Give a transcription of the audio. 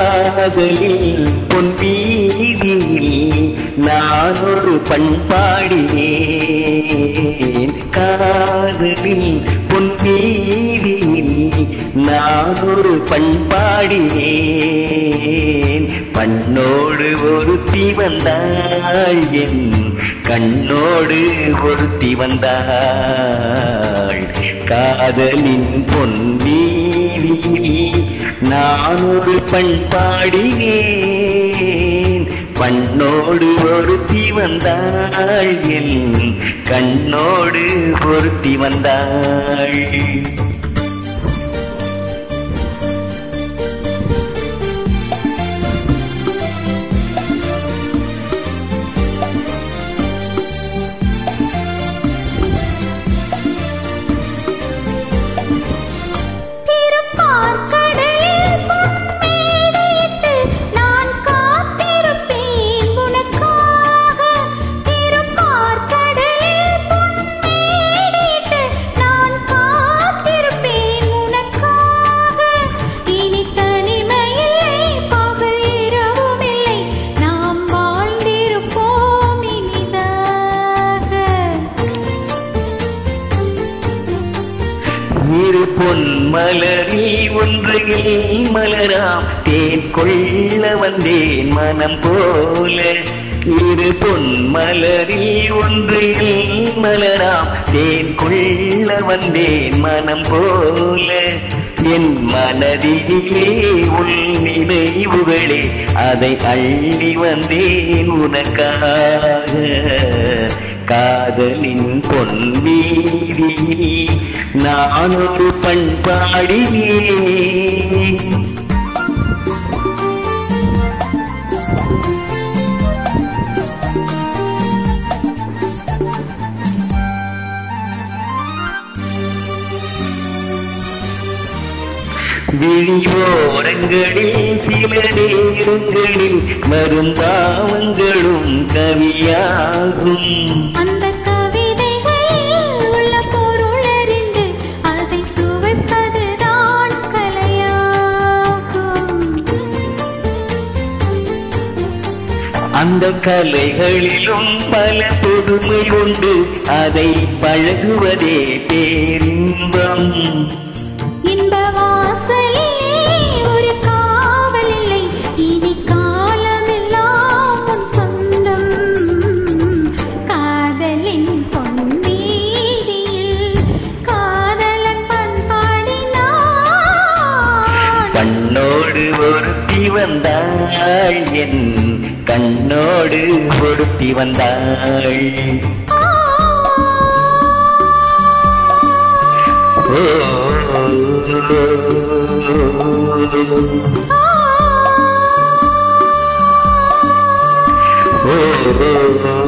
காதலில் பொன் வீதியில் நான் ஒரு பண்பாடினேன் காதலில் பொன் வீதியில் நான் ஒரு பண்பாடினேன் பண்ணோடு ஒருத்தி வந்தாள் என் கண்ணோடு ஒருத்தி வந்தாள் காதலின் பொன் வீதியில் நான் ஒரு பண்பாடினேன் பண்ணோடு ஒருத்தி வந்தாள் என் கண்ணோடு ஒருத்தி வந்தாள் திருப்பார்கடலில் பொன்மேனியிட்டு நான் காத்திருப்பேன் உனக்காக. திருப்பார்கடலில் பொன்மேனியிட்டு நான் காத்திருப்பேன் உனக்காக. இனி தனிமையில்லை, பகல் இரவும் இல்லை, நாம் வாழ்ந்திருப்போம் இனிதாக இரு பொன் மலரில் ஒன்றையில் மலராம் தேன் கொள்ள வந்தேன் மனம் போல இரு பொன் மலரில் ஒன்றையில் மலராம் தேன் கொள்ள வந்தேன் மனம் போல என் மனதிலே உள் நினைவுகளே அதை அள்ளி வந்தேன் உனக்காக காதலின் பொன் வீதியில் நான் ஒரு பண்பாடினேன் விழியோரங்களில் சில நேரங்களில் மருந்தாவங்களும் கவியாகும் அந்த கவிதைகளில் உள்ள பொருள் அறிந்து அதை சுவைப்பதுதான் கலையாகும் அந்த கலைகளிலும் பல புதுமை உண்டு அதை பழகுவதே பேரின்பம் இன்ப வாசலிலே ஒரு காவல் இல்லை இனி காலமெல்லாம் உன் சொந்தம் காதலின் பொன்வீதியில் காதலன் பண்பாடினான் கண்ணோடு ஒருத்தி வந்தாள் என் கண்ணோடு ஒருத்தி வந்தாள் ஓ ஓ ஓ